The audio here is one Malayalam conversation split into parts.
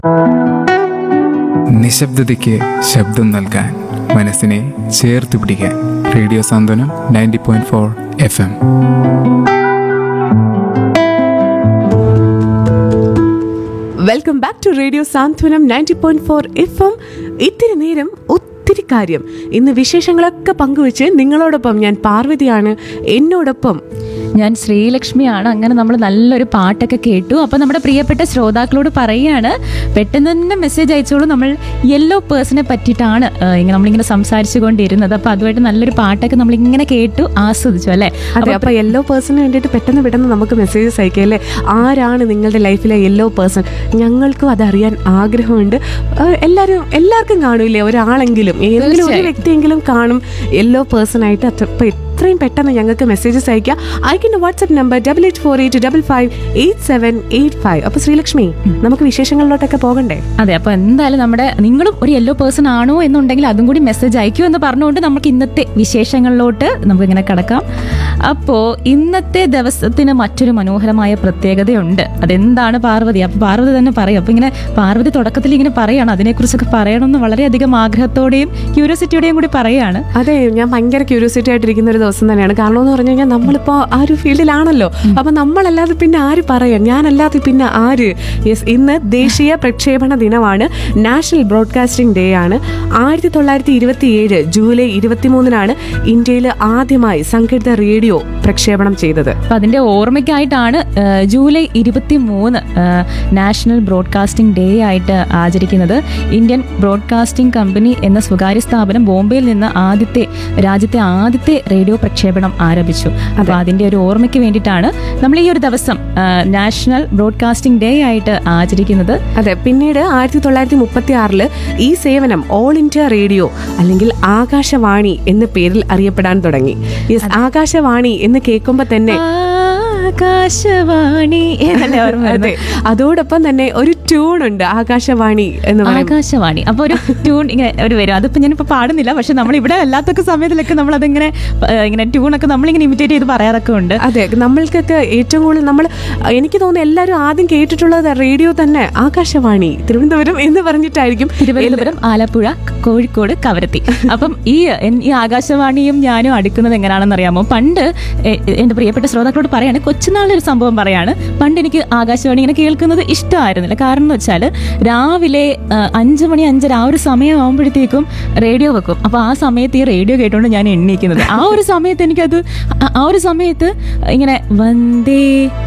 നിശബ്ദതയ്ക്ക് ശബ്ദം നൽകാൻ മനസ്സിനെ ചേർത്ത് പിടിക്കാൻ radio Santhwanam ninety point four F M welcome back to radio Santhwanam ninety point four F M ഇത്തിരി നേരം ഒത്തിരി കാര്യം ഇന്ന് വിശേഷങ്ങളൊക്കെ പങ്കുവെച്ച് നിങ്ങളോടൊപ്പം ഞാൻ പാർവതിയാണ് എന്നോടൊപ്പം ഞാൻ ശ്രീലക്ഷ്മിയാണ് അങ്ങനെ നമ്മൾ നല്ലൊരു പാട്ടൊക്കെ കേട്ടു അപ്പോൾ നമ്മുടെ പ്രിയപ്പെട്ട ശ്രോതാക്കളോട് പറയുകയാണ് പെട്ടെന്ന് തന്നെ മെസ്സേജ് അയച്ചോളൂ നമ്മൾ യെല്ലോ പേഴ്സണെ പറ്റിയിട്ടാണ് ആ, ഇങ്ങനെ നമ്മളിങ്ങനെ സംസാരിച്ചു കൊണ്ടിരുന്നത് അപ്പോൾ അതുമായിട്ട് നല്ലൊരു പാട്ടൊക്കെ നമ്മളിങ്ങനെ കേട്ടു ആസ്വദിച്ചു അല്ലേ അതെ അപ്പൊ യെല്ലോ പേഴ്സണിന് വേണ്ടിയിട്ട് പെട്ടെന്ന് പെട്ടെന്ന് നമുക്ക് മെസ്സേജസ് അയക്കാം അല്ലേ ആരാണ് നിങ്ങളുടെ ലൈഫിലെ യെല്ലോ പേഴ്സൺ ഞങ്ങൾക്കും അതറിയാൻ ആഗ്രഹമുണ്ട് ആ, എല്ലാവരും എല്ലാവർക്കും കാണൂലേ ഒരാളെങ്കിലും ഏതെങ്കിലും ഒരു തീർച്ചയായും. വ്യക്തിയെങ്കിലും കാണും യെല്ലോ പേഴ്സൺ ആയിട്ട് അത്ര ഇപ്പൊ എത്രയും പെട്ടെന്ന് ഞങ്ങൾക്ക് മെസ്സേജസ് അയക്കാം അയക്കുന്ന WhatsApp number double eight four eight double five eight seven eight five അപ്പൊ ശ്രീലക്ഷ്മി നമുക്ക് വിശേഷങ്ങളിലോട്ടൊക്കെ പോകണ്ടേ അതെ അപ്പോൾ എന്തായാലും നമ്മുടെ നിങ്ങളും ഒരു യെല്ലോ പേഴ്സൺ ആണോ എന്നുണ്ടെങ്കിൽ അതും കൂടി മെസ്സേജ് അയക്കൂ എന്ന് പറഞ്ഞുകൊണ്ട് നമുക്ക് ഇന്നത്തെ വിശേഷങ്ങളിലോട്ട് നമുക്കിങ്ങനെ കിടക്കാം അപ്പോൾ ഇന്നത്തെ ദിവസത്തിന് മറ്റൊരു മനോഹരമായ പ്രത്യേകതയുണ്ട് അതെന്താണ് പാർവതി അപ്പോൾ പാർവതി തന്നെ പറയും അപ്പോൾ ഇങ്ങനെ പാർവതി തുടക്കത്തിൽ ഇങ്ങനെ പറയാണ് അതിനെക്കുറിച്ചൊക്കെ പറയണമെന്ന് വളരെയധികം ആഗ്രഹത്തോടെയും ക്യൂരിയോസിറ്റിയോടെയും കൂടി പറയാണ് അതെ ഞാൻ ഭയങ്കര ക്യൂരിയോസിറ്റി ആയിട്ടിരിക്കുന്ന ഒരു ദിവസം തന്നെയാണ് കാരണം എന്ന് പറഞ്ഞു കഴിഞ്ഞാൽ നമ്മളിപ്പോ ആ ഒരു ഫീൽഡിലാണല്ലോ അപ്പൊ നമ്മളല്ലാതെ പിന്നെ ആര് പറയാൻ ഞാനല്ലാതെ പിന്നെ ആര് യെസ് ഇന്ന് ദേശീയ പ്രക്ഷേപണ ദിനമാണ് നാഷണൽ ബ്രോഡ്കാസ്റ്റിംഗ് ഡേ ആണ് ആയിരത്തി തൊള്ളായിരത്തി ഇരുപത്തി ഏഴ് ജൂലൈ ഇരുപത്തിമൂന്നിനാണ് ഇന്ത്യയിൽ ആദ്യമായി സംഘടിത റേഡിയോ പ്രക്ഷേപണം ചെയ്തത് അപ്പം അതിന്റെ ഓർമ്മയ്ക്കായിട്ടാണ് ആ, ജൂലൈ ഇരുപത്തി മൂന്ന് നാഷണൽ ബ്രോഡ്കാസ്റ്റിംഗ് ഡേ ആയിട്ട് ആചരിക്കുന്നത് ഇന്ത്യൻ ബ്രോഡ്കാസ്റ്റിംഗ് കമ്പനി എന്ന സ്വകാര്യ സ്ഥാപനം ബോംബെയിൽ നിന്ന് ആദ്യത്തെ രാജ്യത്തെ ആദ്യത്തെ റേഡിയോ പ്രക്ഷേപണം ആരംഭിച്ചു അപ്പോൾ അതിന്റെ ഒരു ഓർമ്മയ്ക്ക് വേണ്ടിയിട്ടാണ് നമ്മൾ ഈ ഒരു ദിവസം ആ, നാഷണൽ ബ്രോഡ്കാസ്റ്റിംഗ് ഡേ ആയിട്ട് ആചരിക്കുന്നത് അതെ പിന്നീട് ആയിരത്തി തൊള്ളായിരത്തി മുപ്പത്തി ആറില് ഈ സേവനം ഓൾ ഇന്ത്യ റേഡിയോ അല്ലെങ്കിൽ ആകാശവാണി എന്ന പേരിൽ അറിയപ്പെടാൻ തുടങ്ങി യെസ് ആകാശവാണി എന്ന് കേൾക്കുമ്പോൾ തന്നെ ആകാശവാണി എന്നല്ലേ ഓർമ്മ വരുന്നത്? അതെ അതോടൊപ്പം തന്നെ ഒരു ട്യൂൺ ഉണ്ട് ആകാശവാണി എന്ന് പറയുന്നത് ആകാശവാണി അപ്പൊ ഒരു ട്യൂൺ ഇങ്ങനെ ഒരു വരും അതിപ്പോ ഞാനിപ്പോ പാടുന്നില്ല പക്ഷെ നമ്മൾ ഇവിടെ അല്ലാത്തൊക്കെ സമയത്തിലൊക്കെ നമ്മൾ അതിങ്ങനെ ഏഹ്, ഇങ്ങനെ ട്യൂണൊക്കെ നമ്മളിങ്ങനെ ഇമിറ്റേറ്റ് ചെയ്ത് പറയാറൊക്കെ ഉണ്ട് അതെ നമ്മൾക്കൊക്കെ ഏറ്റവും കൂടുതൽ നമ്മൾ എനിക്ക് തോന്നുന്നു എല്ലാവരും ആദ്യം കേട്ടിട്ടുള്ളത് റേഡിയോ തന്നെ ആകാശവാണി തിരുവനന്തപുരം എന്ന് പറഞ്ഞിട്ടായിരിക്കും തിരുവനന്തപുരം ആലപ്പുഴ കോഴിക്കോട് കവരത്തി അപ്പം ഈ എൻ- ഈ ആകാശവാണിയും ഞാനും അടുക്കുന്നത് എങ്ങനെയാണെന്ന് അറിയാമോ പണ്ട് എ- എ- എന്റെ പ്രിയപ്പെട്ട ശ്രോതാക്കളോട് പറയാണ് കൊച്ചുനാളൊരു സംഭവം പറയാണ് പണ്ട് എനിക്ക് ആകാശവാണി ഇങ്ങനെ കേൾക്കുന്നത് ഇഷ്ടമായിരുന്നില്ല കാരണം എന്ന് വെച്ചാൽ രാവിലെ ആ, അഞ്ച് മണി അഞ്ചര ആ ഒരു സമയം ആകുമ്പോഴത്തേക്കും റേഡിയോ വെക്കും അപ്പൊ ആ സമയത്ത് ഈ റേഡിയോ കേട്ടോണ്ട് ഞാൻ എണ്ണീക്കുന്നത് ആ ഒരു സമയത്ത് എനിക്കത് ആ- ആ ഒരു സമയത്ത് ഇങ്ങനെ വന്ദേ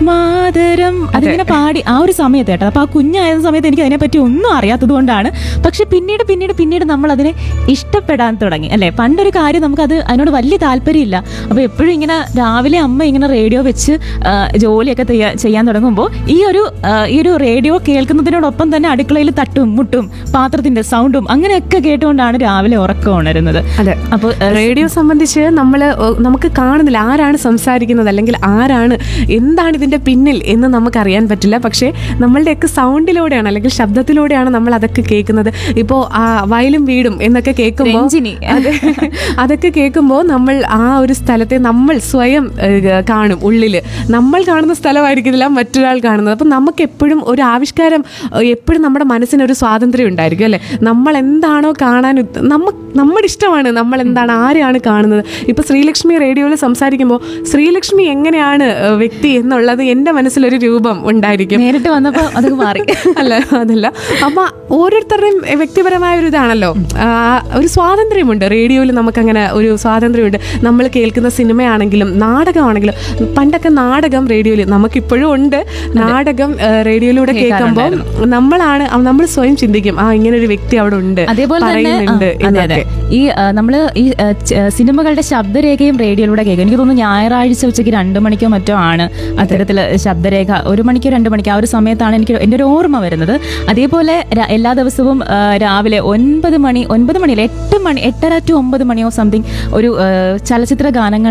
മാതരം അതിങ്ങനെ പാടി ആ ഒരു സമയത്ത് കേട്ടോ അപ്പൊ ആ കുഞ്ഞായ സമയത്ത് എനിക്ക് അതിനെപ്പറ്റി ഒന്നും അറിയാത്തത് കൊണ്ടാണ് പക്ഷെ പിന്നീട് പിന്നീട് പിന്നീട് നമ്മൾ അതിനെ ഇഷ്ടപ്പെടാൻ തുടങ്ങി അല്ലെ പണ്ടൊരു കാര്യം നമുക്ക് അത് അതിനോട് വലിയ താല്പര്യമില്ല അപ്പൊ എപ്പോഴും ഇങ്ങനെ രാവിലെ അമ്മ ഇങ്ങനെ റേഡിയോ വെച്ച് ആ, ജോലിയൊക്കെ ചെയ്യാ- ചെയ്യാൻ തുടങ്ങുമ്പോൾ ഈ ഒരു ആ, ഈ ഒരു റേഡിയോ കേൾക്കുന്നതിനോടൊപ്പം തന്നെ അടുക്കളയിൽ തട്ടും മുട്ടും പാത്രത്തിന്റെ സൗണ്ടും അങ്ങനെയൊക്കെ കേട്ടുകൊണ്ടാണ് രാവിലെ ഉറക്കം ഉണരുന്നത് അതെ അപ്പോൾ റേഡിയോ സംബന്ധിച്ച് നമ്മൾ നമുക്ക് കാണുന്നില്ല ആരാണ് സംസാരിക്കുന്നത് അല്ലെങ്കിൽ ആരാണ് എന്താണ് ഇതിന്റെ പിന്നിൽ എന്ന് നമുക്ക് അറിയാൻ പറ്റില്ല പക്ഷേ നമ്മളുടെയൊക്കെ സൗണ്ടിലൂടെയാണ് അല്ലെങ്കിൽ ശബ്ദത്തിലൂടെയാണ് നമ്മൾ അതൊക്കെ കേൾക്കുന്നത് ഇപ്പോൾ വയലും വീടും എന്നൊക്കെ കേൾക്കുമ്പോൾ രഞ്ജിനി. അതെ അതൊക്കെ കേൾക്കുമ്പോൾ നമ്മൾ ആ ഒരു സ്ഥലത്തെ നമ്മൾ സ്വയം ഏഹ്, കാണും ഉള്ളിൽ നമ്മൾ കാണുന്ന സ്ഥലമായിരിക്കില്ല മറ്റൊരാൾ കാണുന്നത് അപ്പം നമുക്ക് എപ്പോഴും ഒരു ആവിഷ്കാരം ഏഹ്, എപ്പോഴും നമ്മുടെ മനസ്സിനൊരു സ്വാതന്ത്ര്യം ഉണ്ടായിരിക്കും അല്ലേ നമ്മൾ എന്താണോ കാണാൻ ഉദ്ദ- നമ്മ നമ്മുടെ ഇഷ്ടമാണ് നമ്മൾ എന്താണ് ആരെയാണ് കാണുന്നത് ഇപ്പൊ ശ്രീലക്ഷ്മി റേഡിയോയിൽ സംസാരിക്കുമ്പോൾ ശ്രീലക്ഷ്മി എങ്ങനെയാണ് ഏഹ്, വ്യക്തി എന്നുള്ളത് എൻ്റെ മനസ്സിലൊരു രൂപം ഉണ്ടായിരിക്കും നേരിട്ട് വന്നപ്പോൾ അത് മാറി അല്ല അതല്ല അപ്പൊ ഓരോരുത്തരുടെയും വ്യക്തിപരമായ ഒരു ഇതാണല്ലോ ആ, ഒരു സ്വാതന്ത്ര്യമുണ്ട് റേഡിയോയിൽ നമുക്കങ്ങനെ ഒരു സ്വാതന്ത്ര്യമുണ്ട് നമ്മൾ കേൾക്കുന്ന സിനിമയാണെങ്കിലും നാടകമാണെങ്കിലും പണ്ടൊക്കെ നാടകം റേഡിയോയിൽ നമുക്കിപ്പോഴും ഉണ്ട് നാടകം ആ, റേഡിയോയിലൂടെ കേൾക്കുമ്പോൾ നമ്മളാണ് നമ്മൾ സ്വയം ചിന്തിക്കും ആ ഇങ്ങനെ ഒരു വ്യക്തി അവിടെ ഉണ്ട് അതേപോലെ തന്നെ പറയുന്നുണ്ട് ആ, അതെ അതെ എന്നൊക്കെ ഈ ആ, നമ്മള് ഈ ആ, ച- സിനിമകളുടെ ശബ്ദരേഖയും റേഡിയോയിലൂടെ കേൾക്കും എനിക്ക് തോന്നുന്നു ഞായറാഴ്ച ഉച്ചയ്ക്ക് രണ്ടു മണിക്കോ മറ്റോ ആണ് അത്തരത്തിൽ ശബ്ദരേഖ ഒരു മണിക്കോ രണ്ട് മണിക്കോ ആ ഒരു സമയത്താണ് എനിക്ക് എൻ്റെ ഒരു ഓർമ്മ വരുന്നത് അതേപോലെ ര- എല്ലാ ദിവസവും ആ, രാവിലെ ഒൻപത് മണി ഒൻപത് മണിയിൽ എട്ട് മണി എട്ടര ടു ഒമ്പത് മണിയോ സംതിങ് ഒരു ആ, ചലച്ചിത്ര ഗാനങ്ങൾ